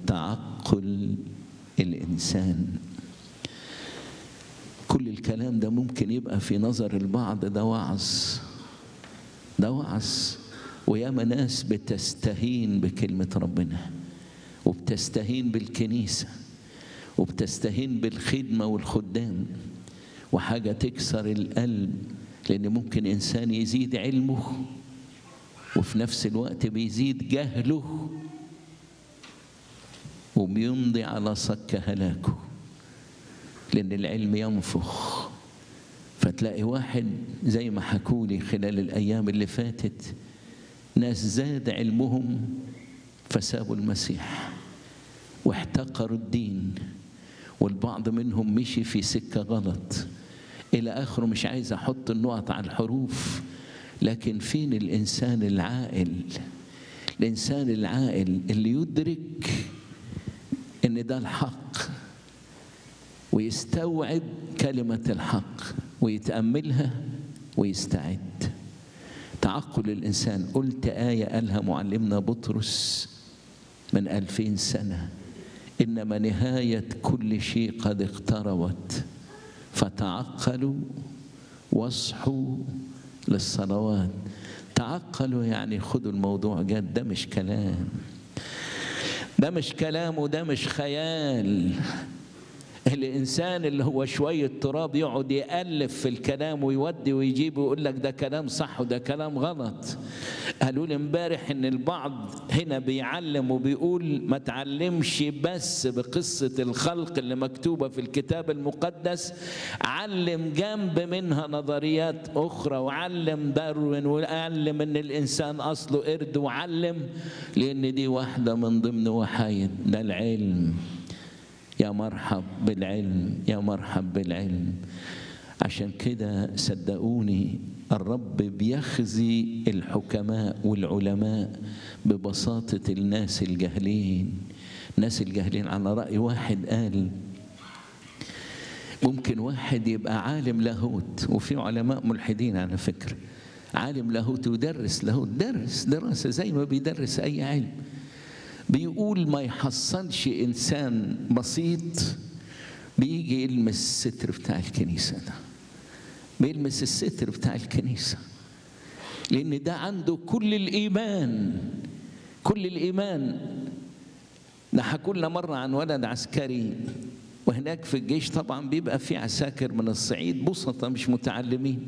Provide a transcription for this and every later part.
تعقل الإنسان كل الكلام ده ممكن يبقى في نظر البعض ده وعظ ده وعظ وياما ناس بتستهين بكلمة ربنا وبتستهين بالكنيسة وبتستهين بالخدمة والخدام وحاجة تكسر القلب لأن ممكن إنسان يزيد علمه وفي نفس الوقت بيزيد جهله وبيمضي على صك هلاكه لأن العلم ينفخ فتلاقي واحد زي ما حكولي خلال الأيام اللي فاتت ناس زاد علمهم فسابوا المسيح واحتقروا الدين والبعض منهم مشي في سكة غلط إلى آخره مش عايز أحط النقط على الحروف لكن فين الإنسان العاقل الإنسان العاقل اللي يدرك إن ده الحق ويستوعب كلمة الحق ويتأملها ويستعد تعقل الإنسان قلت آية قالها معلمنا بطرس من ألفين سنة إنما نهاية كل شيء قد اقتربت فتعقلوا واصحوا للصلوات تعقلوا يعني خدوا الموضوع جد ده مش كلام ده مش كلام وده مش خيال الإنسان اللي هو شوية تراب يقعد يألف في الكلام ويودي ويجيب ويقول لك ده كلام صح وده كلام غلط قالوا لي امبارح ان البعض هنا بيعلم وبيقول ما تعلمش بس بقصة الخلق اللي مكتوبة في الكتاب المقدس علم جنب منها نظريات أخرى وعلم داروين وعلم ان الإنسان أصله قرد وعلم لأن دي واحدة من ضمن وحايد ده العلم يا مرحب بالعلم يا مرحب بالعلم عشان كده صدقوني الرب بيخزي الحكماء والعلماء ببساطة الناس الجاهلين الناس الجاهلين على رأي واحد قال ممكن واحد يبقى عالم لاهوت وفي علماء ملحدين على فكرة عالم لاهوت ويدرس لاهوت درس دراسة زي ما بيدرس أي علم بيقول ما يحصلش انسان بسيط بيجي يلمس الستر بتاع الكنيسه ده بيلمس الستر بتاع الكنيسه لان ده عنده كل الايمان كل الايمان ده حكوا لنا مره عن ولد عسكري وهناك في الجيش طبعا بيبقى في عساكر من الصعيد بسطة مش متعلمين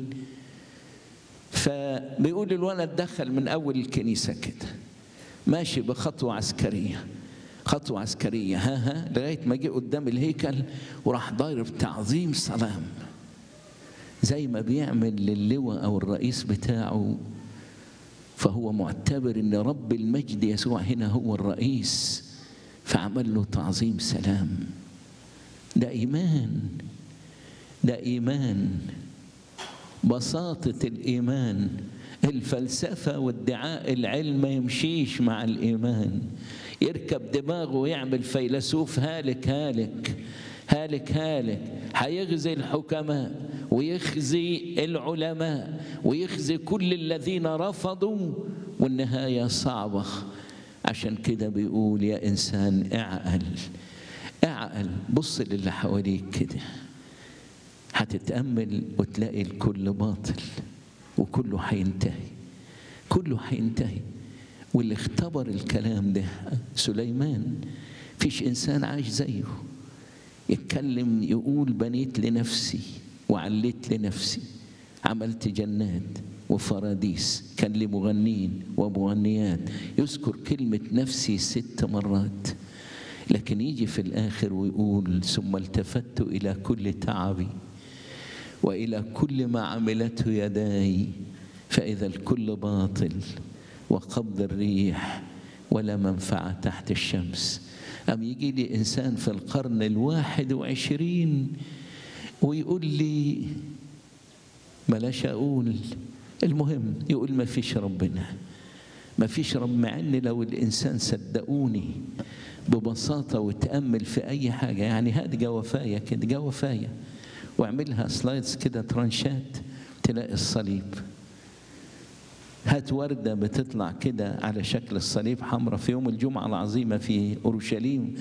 فبيقول الولد دخل من اول الكنيسه كده ماشي بخطوة عسكرية خطوة عسكرية ها ها لغاية ما جه قدام الهيكل وراح ضارب تعظيم سلام زي ما بيعمل للواء أو الرئيس بتاعه فهو معتبر ان رب المجد يسوع هنا هو الرئيس فعمل له تعظيم سلام ده ايمان ده ايمان بساطه الايمان الفلسفة وادعاء العلم ما يمشيش مع الإيمان يركب دماغه ويعمل فيلسوف هالك هالك هالك هالك هيغزي الحكماء ويخزي العلماء ويخزي كل الذين رفضوا والنهاية صعبة عشان كده بيقول يا إنسان اعقل اعقل بص للي حواليك كده هتتأمل وتلاقي الكل باطل وكله هينتهي كله هينتهي واللي اختبر الكلام ده سليمان فيش انسان عايش زيه يتكلم يقول بنيت لنفسي وعليت لنفسي عملت جنات وفراديس كان لي مغنين ومغنيات يذكر كلمة نفسي ست مرات لكن يجي في الآخر ويقول ثم التفت إلى كل تعبي والى كل ما عملته يداي فاذا الكل باطل وقبض الريح ولا منفعه تحت الشمس ام يجي لي انسان في القرن الواحد وعشرين ويقول لي بلاش اقول المهم يقول ما فيش ربنا ما فيش رب مع ان لو الانسان صدقوني ببساطه وتامل في اي حاجه يعني هات جوافايه كده جوافايه واعملها سلايدز كده ترانشات تلاقي الصليب هات وردة بتطلع كده على شكل الصليب حمراء في يوم الجمعة العظيمة في أورشليم